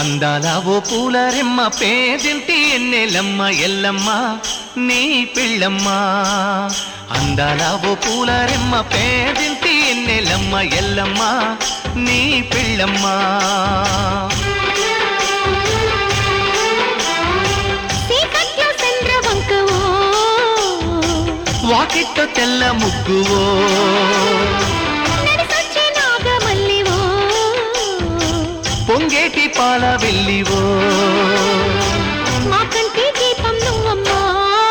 అందాల ఓ పూలరెమ్మ పేదింటి ఎన్నెలమ్మ ఎల్లమ్మ నీ పిల్లమ్మ అందాల ఓ పూలరెమ్మ పేదింటి ఎన్నెలమ్మ ఎల్లమ్మ నీ పిల్లమ్మ చీకట్లో చంద్రవంకవో వాకిట్ట తెల్ల ముగ్గువో నడిసొచ్చే నాగమల్లివో పొంగేటి పాల వెళ్ళివో మా కంటి దీపం నువ్వమ్మా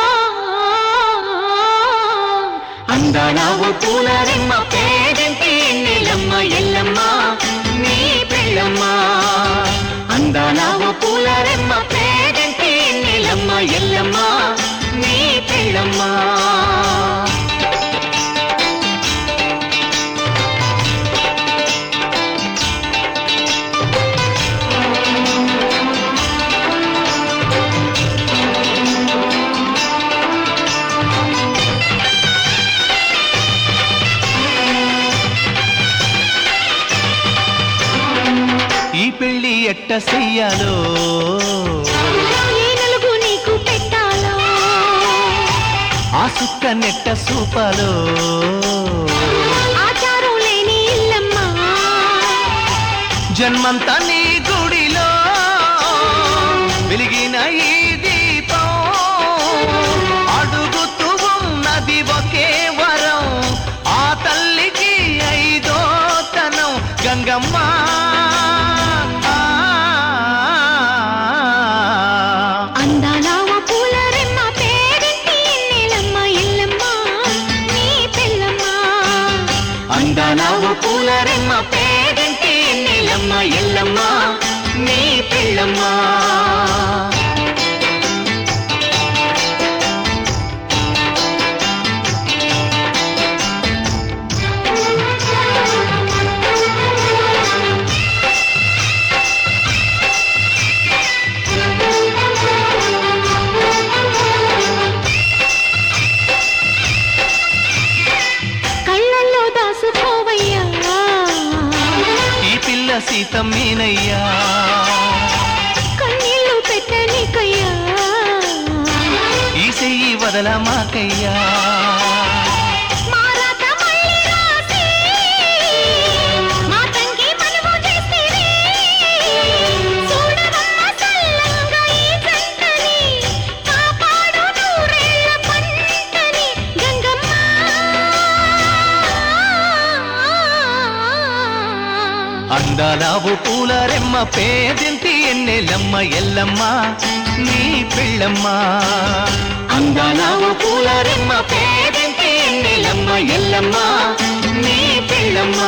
అందాల ఓ పూలరెమ్మ పేదింటి ఎన్నెలమ్మ ఎల్లమ్మ నీ పిల్లమ్మ అందాల ఓ పూలరెమ్మ పేదింటి ఎన్నెలమ్మ ఎల్లమ్మ నీ పిల్లమ్మ ఈ పెళ్లి ఎట్ట చెయ్యాలో ఏ నలుగు నీకు పెట్టాలో ఆ సుక్క నెట్ట సూపాలో ఆచారం లేని ఇల్లమ్మా జన్మంతా నీ గుడిలో వెలిగిన ఈ దీపం అడుగుతూ ఉన్నది ఒకే వరం ఆ తల్లికి ఐదో తనం గంగమ్మ అందాల ఓ పూల రెమ్మ పేరింటి ఎన్నెలమ్మ ఎల్లమ్మ నీ పెళ్ళమ్మ అందాల ఓ పూలరెమ్మ పేడంటి నీలమ్మ ఎల్లమ్మ నీ పిల్లమ్మ కళ్ళల్లో దాసుకోవయ్యా ఈ పిల్ల సీతమ్మేనయ్యా కన్నీళ్ళు పెట్టనికయ్యా ఈ చెయ్యి వదల మాకయ్యా మారాత మళ్ళీ రాసి మా తంగి మనము చేసిరి చూడవమ్మ చల్లంగా ఈ జంటని కాపాడు నూరేళ్ల పంటని గంగమ్మ అందాల ఓ పూలరెమ్మ పేదింటి ఎన్నెలమ్మ ఎల్లమ్మ నీ పిల్లమ్మ అందాల ఓ పూలరెమ్మ పేదింటి ఎన్నెలమ్మ ఎల్లమ్మ నీ పిల్లమ్మ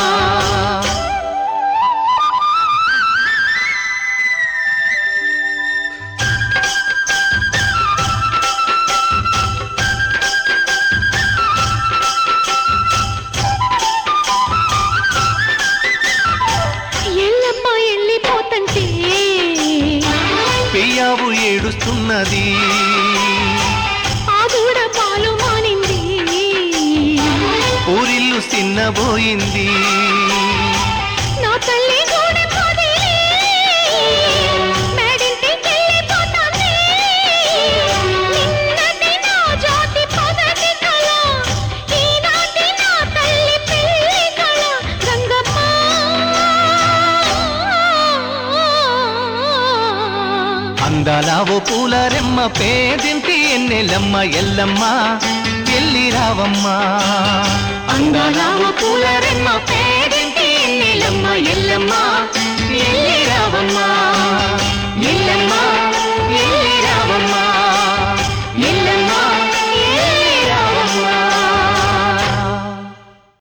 ఎల్లమ్మ వెళ్ళిపోతంటే పెయ్యావు ఏడుస్తున్నది ఆ దూడ పాలు మానింది ఊరిల్లు చిన్నబోయింది నా తల్లి గూడె పొదిలి మేడింటికెళ్ళిపోతాంది. నిన్నటి నా జ్యోతి పొదటి కళ, ఈనాటి నా తల్లి పెళ్లి కళ. గంగమ్మ. అందాల ఓ పూలరెమ్మ పేదింటి ఎన్నెలమ్మ ఎల్లమ్మ ఎల్లి రావమ్మ అందాల ఓ పూలరెమ్మ పేదింటి ఎన్నెలమ్మ ఎల్లమ్మ